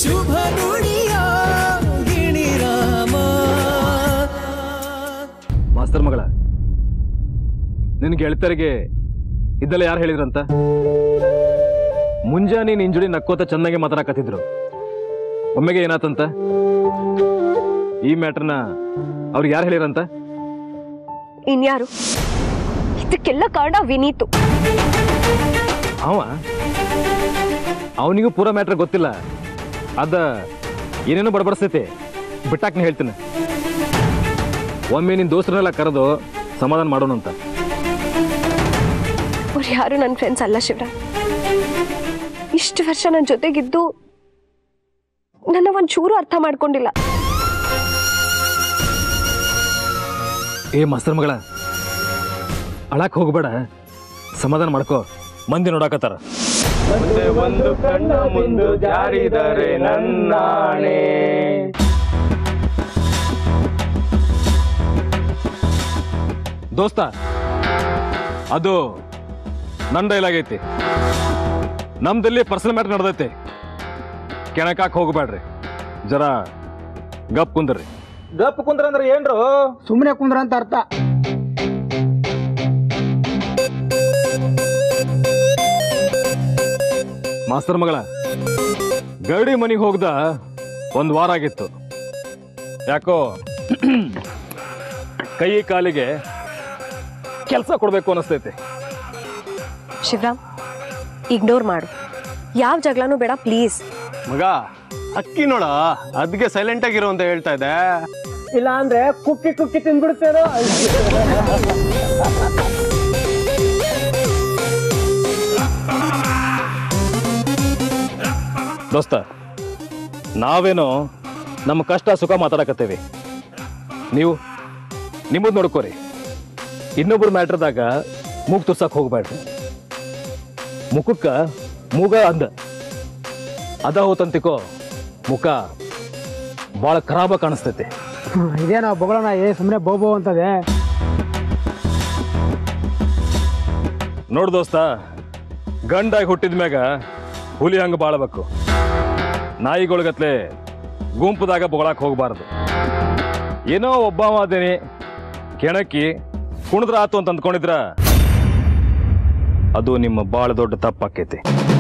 ಶುಭ ನುಡಿಯ ಗಿಣಿರಾಮ ಮಾಸ್ತರ್ ಮಗಳ ನಿನ್ ಗೆಳತರಿಗೆ ಇದೆಲ್ಲ ಯಾರು ಹೇಳಿದ್ರಂತ ಮುಂಜಾನೆ ನಿನ್ ಜೋಡಿ ನಕ್ಕೋತ ಚೆನ್ನಾಗಿ ಮಾತಾಡಕತ್ತಿದ್ರು ಒಮ್ಮೆಗೆ ಏನಾತಂತ ಈ ಮ್ಯಾಟ್ರನ್ನ ಅವ್ರಿಗೆ ಯಾರು ಹೇಳಿರಂತ ಇನ್ಯಾರು ಇದಕ್ಕೆಲ್ಲ ಕಾರಣ ವಿನೀತು ಅವ ಅವನಿಗೂ ಪೂರ ಮ್ಯಾಟ್ರ್ ಗೊತ್ತಿಲ್ಲ ಅದ ಏನೇನೋ ಬಡಬಡಿಸ್ತೈತಿ ಬಿಟ್ಟಾಕ್ನ ಹೇಳ್ತೀನಿ ಒಮ್ಮೆ ನಿನ್ ದೋಸ್ತರನ್ನೆಲ್ಲ ಕರೆದು ಸಮಾಧಾನ ಮಾಡೋಣ ಅಂತ ಅವ್ರು ಯಾರು ನನ್ನ ಫ್ರೆಂಡ್ಸ್ ಅಲ್ಲ ಶಿವರಾಮ್ ಇಷ್ಟು ವರ್ಷ ನನ್ನ ಜೊತೆಗಿದ್ದು ನನ್ನ ಒಂಚೂರು ಅರ್ಥ ಮಾಡ್ಕೊಂಡಿಲ್ಲ ಏ ಮಾಸ್ತರ್ ಮಗಳ ಅಳಕ್ ಹೋಗ್ಬೇಡ ಸಮಾಧಾನ ಮಾಡ್ಕೋ ಮಂದಿ ನೋಡಾಕತ್ತಾರ ಮುಂದೆ ಒಂದು ಕಣ್ಣ ಮುಂದು ಜಾರಿದರೆ ನನ್ನಾಣೆ ದೋಸ್ತ ಅದು ನನ್ನ ಡೈಲಾಗ್ ಐತಿ ನಮ್ದಲ್ಲಿ ಪರ್ಸನಲ್ ಮ್ಯಾಟರ್ ನಡೆದೈತಿ ಕೆಣಕಾಕ್ ಹೋಗ್ಬೇಡ್ರಿ ಜರ ಗಪ್ ಕುಂದ್ರಿ ಗಪ್ ಕುಂದ್ರ ಅಂದ್ರೆ ಏನ್ರು ಸುಮ್ಮನೆ ಕುಂದ್ರ ಅಂತ ಅರ್ಥ ಮಾಸ್ತರ್ ಮಗಳ ಗರಡಿ ಮನೆಗೆ ಹೋಗ್ದ ಒಂದು ವಾರ ಆಗಿತ್ತು ಯಾಕೋ ಕೈ ಕಾಲಿಗೆ ಕೆಲಸ ಕೊಡ್ಬೇಕು ಅನಿಸ್ತೈತಿ ಶಿವರಾಮ್ ಇಗ್ನೋರ್ ಮಾಡು ಯಾವ ಜಗಳನೂ ಬೇಡ ಪ್ಲೀಸ್ ಮಗ ಅಕ್ಕಿ ನೋಡ ಅದಕ್ಕೆ ಸೈಲೆಂಟ್ ಆಗಿರು ಅಂತ ಹೇಳ್ತಾ ಇದ್ದೆ ಇಲ್ಲ ಅಂದ್ರೆ ಕುಕ್ಕಿ ಕುಕ್ಕಿ ತಿಂದ್ಬಿಡ್ತೇನೋ ದೋಸ್ತ ನಾವೇನೋ ನಮ್ಮ ಕಷ್ಟ ಸುಖ ಮಾತಾಡಕತ್ತೇವಿ ನೀವು ನಿಮ್ಮದ್ ನೋಡ್ಕೋರಿ ಇನ್ನೊಬ್ರ ಮ್ಯಾಟ್ರದಾಗ ಮೂಗ್ ತುರ್ಸಕ್ ಹೋಗ್ಬೇಡ್ರಿ ಮುಖಕ್ಕ ಮೂಗ ಅಂದ ಅದ ಹೋತಂತಿಕೋ ಮುಖ ಭಾಳ ಖರಾಬ ಕಾಣಿಸ್ತೈತಿ ಇದೇನೋ ಬೊಗಳೋಣ ಏ ಸುಮ್ಮನೆ ಬೋಬೋ ಅಂತದೆ ನೋಡು ದೋಸ್ತ ಗಂಡಾಗಿ ಹುಟ್ಟಿದ ಮ್ಯಾಗ ಹುಲಿ ಹಂಗ ಬಾಳ್ಬೇಕು ನಾಯಿಗಳಿಗತ್ಲೆ ಗುಂಪುದಾಗ ಬೊಗಳಕ್ ಹೋಗ್ಬಾರ್ದು ಏನೋ ಒಬ್ಬ ಅದೇನಿ ಕೆಣಕಿ ಕುಣಿದ್ರ ಆತು ಅಂತ ಅಂದ್ಕೊಂಡಿದ್ರ ಅದು ನಿಮ್ಮ ಬಾಳ ದೊಡ್ಡ ತಪ್ಪಾಕೈತಿ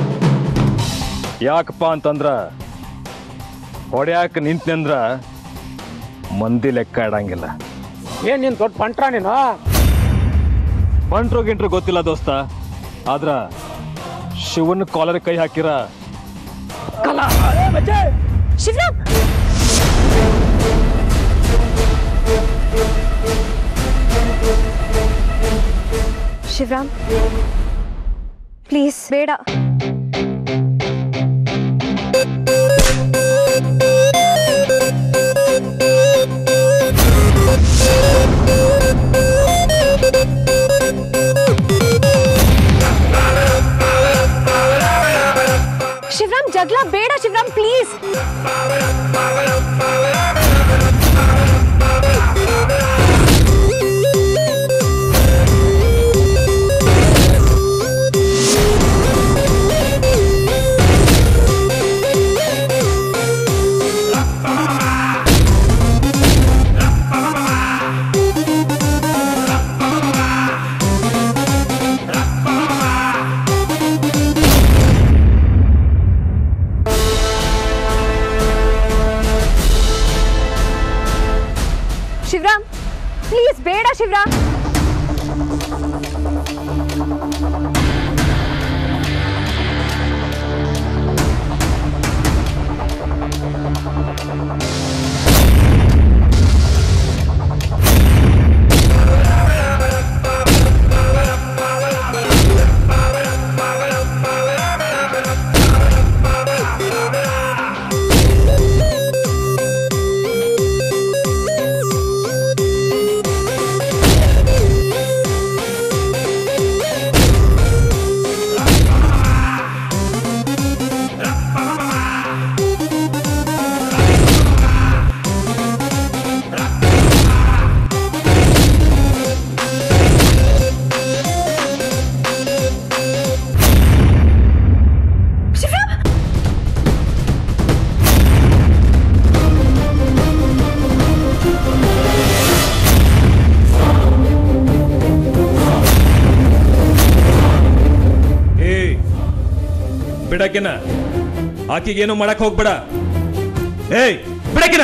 ಯಾಕಪ್ಪ ಅಂತಂದ್ರ ಹೊಡ್ಯಾಕ ನಿಂತ್ನಂದ್ರ ಮಂದಿ ಲೆಕ್ಕ ಇಡಂಗಿಲ್ಲ ಏನ್ ನೀನ್ ದೊಡ್ಡ ಪಂಟ್ರ ನೀನು ಬಂಟ್ರು ಗಿಂಟ್ರು ಗೊತ್ತಿಲ್ಲ ದೋಸ್ತ ಆದ್ರ ಶಿವನ್ ಕಾಲರ್ ಕೈ ಹಾಕಿರ ಶಿವರಾಮ್ ಶಿವರಾಮ್ ಪ್ಲೀಸ್ ಬೇಡ ಶಿವರಾಮ್ ಜಗಳ ಬೇಡ ಶಿವರಾಮ್ ಪ್ಲೀಸ್ ಶಿವರಾಮ್ ಪ್ಲೀಸ್ ಬೇಡ ಶಿವರಾಮ್ ಬಿಡಕಿನ ಆಕಿಗೇನು ಮಾಡಕ್ ಹೋಗ್ಬೇಡ ಏಯ್ ಬಿಡಕಿನ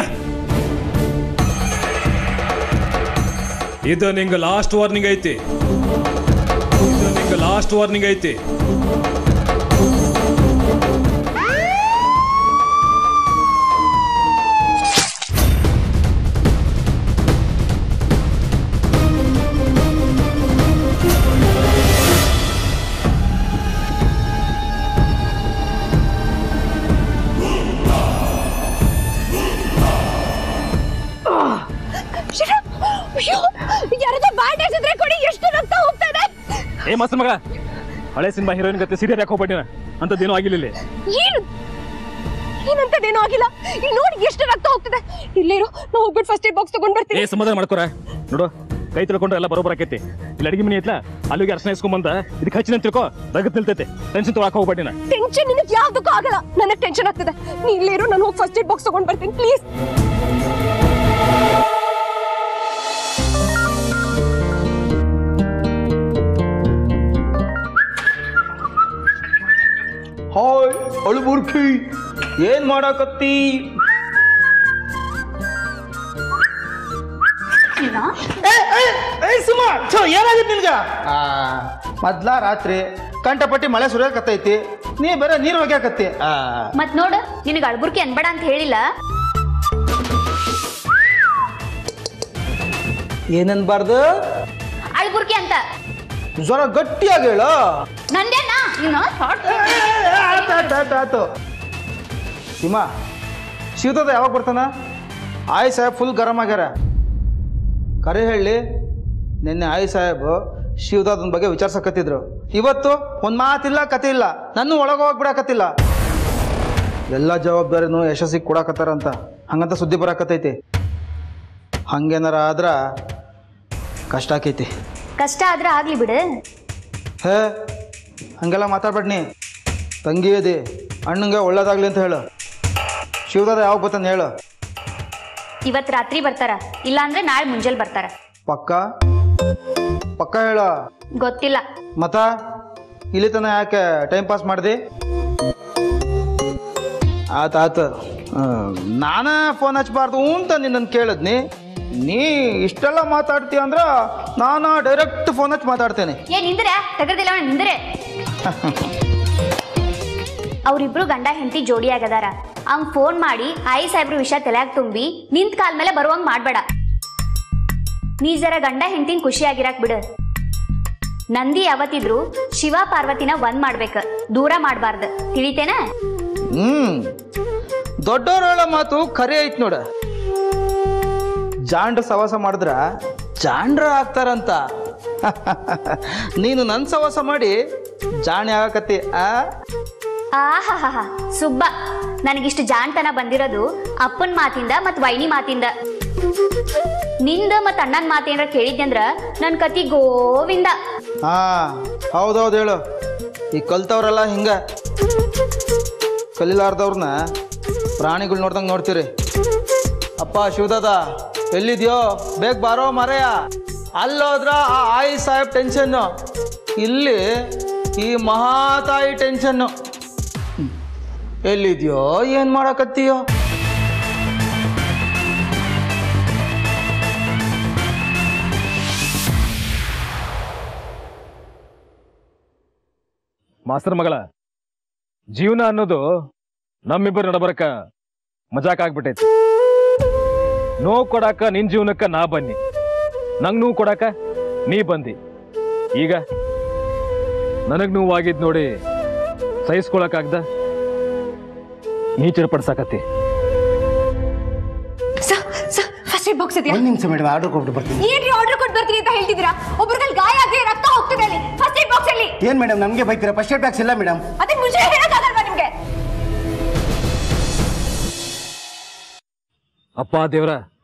ಇದು ನಿಂಗೆ ಲಾಸ್ಟ್ ವಾರ್ನಿಂಗ್ ಐತಿ ಇದು ನಿಂಗೆ ಲಾಸ್ಟ್ ವಾರ್ನಿಂಗ್ ಐತಿ ಶಿವರಾಮ್ ಅಯ್ಯೋ ಯಾರಾದ್ರೂ ಬ್ಯಾಂಡ್ ಹಚ್ಚಿದ್ರೆ ಕೊಡಿ ಎಷ್ಟು ರಕ್ತ ಹೋಗ್ತಾ ಇದೆ ಏ ಮಸ್ತ್ ಮಗ ಹಳೆ ಸಿನಿಮಾ ಹೀರೋಯಿನ್ ಗತೆ ಸೀರಿಯಲ್ ಯಾಕೆ ಹೋಗ್ಬೇಡಿನ ಅಂತದ್ದೇನೂ ಆಗಿಲ್ಲ ಇಲ್ಲಿ ಏನು ಏನಂತದೇನೂ ಆಗಿಲ್ಲ ಇಲ್ಲಿ ನೋಡಿ ಎಷ್ಟು ರಕ್ತ ಹೋಗ್ತಿದೆ ಇಲ್ಲೇ ಇರು ನಾವು ಹೋಗ್ಬಿಟ್ಟು ಫಸ್ಟ್ ಏಡ್ ಬಾಕ್ಸ್ ತಗೊಂಡ್ ಏ ಬರ್ತೀನಿ ಸಮಾಧಾನ ಮಾಡ್ಕೊರ ನೋಡು ಕೈ ತಿಳ್ಕೊಂಡ್ರೆ ಎಲ್ಲ ಬರೋಬರ್ ಆಕೈತಿ ಇಲ್ಲಿ ಅಡಿಗೆ ಮನೆ ಐತ್ಲ ಅಲ್ಲಿಗೆ ಅರ್ಶನ ಇಸ್ಕೊಂಬಂದ ಇದಕ್ಕೆ ಹಚ್ಚಿನ ತಿಳ್ಕೊ ರಗತ್ ನಿಲ್ತೈತೆ ಟೆನ್ಷನ್ ತೊಗೊಳಕ್ ಹೋಗ್ಬೇಡಿನ ಟೆನ್ಷನ್ ನಿನಗೆ ಯಾವ್ದಕ್ಕೂ ಆಗಲ್ಲ ನನಗೆ ಟೆನ್ಷನ್ ಆಗ್ತಿದೆ ನೀ ಇಲ್ಲೇ ಇರು ನಾನು ಹೋಗಿ ಫಸ್ಟ್ ಏಡ್ ಬಾಕ್ಸ್ ತಗೊಂಡ್ ಬರ್ತೀನಿ ಪ್ಲೀಸ್ ಹಾಯ್ ಅಳುಬುರ್ಕಿ ಏನ್ ಮಾಡಾಕತ್ತಿ ಸುಮಾ ಛೋ ಏನಾಗಿತ್ತು ನಿನ್ಗ ಆ, ಮೊದ್ಲ ರಾತ್ರಿ ಕಂಠಪಟ್ಟಿ ಮಳೆ ಸುರಿಯಾಕತ್ತೈತಿ ನೀ ಬೇರೆ ನೀರ್ ಒಗ್ಯಾಕತ್ತಿ ಆ, ಮತ್ ನೋಡು ನಿನಗ ಅಳ್ಬುರ್ಕಿ ಅನ್ಬೇಡ ಅಂತ ಹೇಳಿಲ್ಲ ಏನನ್ಬಾರ್ದು ಅಳ್ಬುರ್ಕಿ ಅಂತ ಜ್ವರ ಗಟ್ಟಿಯಾಗಿ ಹೇಳು ನಂದೇನ ನೀನು ಏ, ಏ, ಆತು ಆತು ಆತು ಆತು ಸೀಮಾ ಶಿವದದ ಯಾವಾಗ ಬರ್ತಾನ ಆಯ್ ಸಾಹೇಬ್ ಫುಲ್ ಗರಂ ಆಗ್ಯಾರ ಕರೆ ಹೇಳಿ ನಿನ್ನೆ ಆಯ್ ಸಾಹೇಬ್ ಶಿವದಾದನ್ ಬಗ್ಗೆ ವಿಚಾರಿಸಕತ್ತಿದ್ರು ಇವತ್ತು ಒಂದು ಮಾತಿಲ್ಲ ಕತೆ ಇಲ್ಲ ನನ್ನ ಒಳಗೆ ಹೋಗ್ಬಿಡಕತ್ತಿಲ್ಲ ಎಲ್ಲ ಜವಾಬ್ದಾರಿನೂ ಯಶಸ್ಸಿಗೆ ಕೊಡಾಕತ್ತಾರಂತ ಹಂಗಂತ ಸುದ್ದಿ ಬರಾಕತ್ತೈತಿ ಹಂಗೇನಾರ ಆದ್ರ ಕಷ್ಟ ಆಕೈತಿ ಕಷ್ಟ ಆದ್ರ ಆಗ್ಲಿ ಬಿಡು ಹೇ ಹಂಗೆಲ್ಲ ಮಾತಾಡ್ಬೇಡ್ನಿ ತಂಗಿ ಅದಿ ಅಣ್ಣಂಗೆ ಒಳ್ಳೇದಾಗ್ಲಿ ಅಂತ ಹೇಳು ಶಿವದಾದ ಯಾವಾಗ ಬರ್ತಾನೆ ಹೇಳು ಇವತ್ ರಾತ್ರಿ ಬರ್ತಾರ ಇಲ್ಲ ಅಂದ್ರೆ ನಾಳೆ ಮುಂಜಾನೆ ಬರ್ತಾರ ಪಕ್ಕ ಪಕ್ಕ ಹೇಳ ಗೊತ್ತಿಲ್ಲ ಮತ ಇಲ್ಲಿ ತನ ಯಾಕೆ ಟೈಮ್ ಪಾಸ್ ಮಾಡ್ದಿ ಆತ ಆತ ನಾನ ಫೋನ್ ಹಚ್ಬಾರ್ದು ಅಂತ ನಿನ್ನನ್ನು ಕೇಳಿದ್ನಿ ನೀ ಇಷ್ಟೆಲ್ಲ ಮಾತಾಡ್ತೀಯ ಅಂದ್ರ ನಾನು ಡೈರೆಕ್ಟ್ ಫೋನ್ ಹಚ್ಚಿ ಮಾತಾಡ್ತೇನೆ ಏ ನಿಂದ್ರೆ ತೆಗರ್ದಿಲ್ಲ ಅವ್ನ ನಿಂದ್ರೆ ಅವ್ರಿಬ್ರು ಗಂಡ ಹೆಂಡತಿ ಜೋಡಿ ಆಗದಾರ ಅವ್ನ್ ಫೋನ್ ಮಾಡಿ ಆಯಿ ಸಾಹೇಬ್ರ ವಿಷಯ ತಲೆಯಾಗ ತುಂಬಿ ನಿಂತ್ ಕಾಲ್ ಮೇಲೆ ಬರುವಂಗ್ ಮಾಡ್ಬೇಡ ನೀ ಜರ ಗಂಡ ಹೆಂಡತಿನ ಖುಷಿಯಾಗಿರಾಕ್ ಬಿಡು ನಂದಿ ಯಾವತ್ತಿದ್ರು ಶಿವ ಪಾರ್ವತಿನ ಒಂದ್ ಮಾಡ್ಬೇಕ ದೂರ ಮಾಡ್ಬಾರ್ದು ತಿಳಿತೇನ ಹ್ಮ್ ದೊಡ್ಡವರ ಮಾತು ಖರೆ ಐತ್ ನೋಡ ಜಾಂಡ್ರ ಸವಾಸ ಮಾಡಿದ್ರ ಜಾಂಡ್ರ ಆಗ್ತಾರಂತ ನೀನು ನನ್ ಸವಾಸ ಮಾಡಿ ಜಾಣೆ ಆಗಕತ್ತಿ ಆ ಆಹಾಹಾ ಸುಬ್ಬ ನನಗಿಷ್ಟು ಜಾಣ್ತನ ಬಂದಿರೋದು ಅಪ್ಪನ್ ಮಾತಿಂದ ಮತ್ ವೈನಿ ಮಾತಿಂದ ನಿಂದ ಮತ್ ಅಣ್ಣನ್ ಮಾತೇನ್ರ ಕೇಳಿದ್ಯಂದ್ರ ನನ್ ಕತಿ ಗೋವಿಂದ ಹಾ ಹೌದೌದು ಹೇಳು ಈ ಕಲ್ತವ್ರೆಲ್ಲ ಹಿಂಗ ಕಲಿಲಾರ್ದವ್ರನ್ನ ಪ್ರಾಣಿಗಳು ನೋಡ್ದಂಗೆ ನೋಡ್ತೀರಿ ಅಪ್ಪ ಶಿವದಾದ ಎಲ್ಲಿದ್ಯೋ ಬೇಗ ಬಾರೋ ಮರೆಯ ಅಲ್ಲೋದ್ರ ಆ ಆಯಿ ಸಾಹೇಬ್ ಟೆನ್ಷನ್ನು ಇಲ್ಲಿ ಈ ಮಹಾತಾಯಿ ಟೆನ್ಷನ್ನು ಹ್ಮ್. ಎಲ್ಲಿದ್ಯೋ ಏನು ಮಾಡಕತ್ತೀಯೋ ಮಾಸ್ತರ್ ಮಗಳ ಜೀವನ ಅನ್ನೋದು ನಮ್ಮಿಬ್ಬರು ನಡಬರಕ ಮಜಾಕ್ ಆಗ್ಬಿಟ್ಟೈತಿ ನೋವು ಕೊಡಾಕ ನಿನ್ ಜೀವನಕ್ಕ ನಾ ಬನ್ನಿ ನಂಗ್ ನೋವು ಕೊಡಾಕ ನೀ ಬಂದಿ ಈಗ ನನಗ್ ನೋವಾಗಿದ್ ನೋಡಿ ಸಹಿಸ್ಕೊಳಕಾಗ್ದ ನೀ ಚಿರಪಡ್ಸಾಕತ್ತಿ sir sir first aid box ಇದೆಯಾ ಒಂದ್ ನಿಮಿಷ ಮೇಡಮ್ ಆರ್ಡರ್ ಕೊಟ್ಟು ಬರ್ತೀನಿ ಏನ್ರಿ ಆರ್ಡರ್ ಕೊಟ್ಟು ಬರ್ತೀನಿ ಅಂತ ಹೇಳ್ತಿದ್ದೀರಾ ಒಬ್ರಲ್ಲಿ ಗಾಯ ಆಗಿ ರಕ್ತ ಹೋಗ್ತಿದೆ ಅಲ್ಲಿ ಫಸ್ಟ್ ಏಡ್ ಬಾಕ್ಸ್ ಅಲ್ಲಿ ಏನ್ ಮೇಡಮ್ ನಮ್ಗೆ ಬೈತೀರಾ ಫಸ್ಟ್ ಏಡ್ ಬ್ಯಾಗ್ಸ್ ಇಲ್ಲ ಮೇಡಮ್ ಅದಕ್ಕೆ ಮುಂಚೆ ಹೇಳಕ್ಕಾಗಲ್ವಾ ನಿಮ್ಗೆ ಅಪ್ಪ ದೇವ್ರ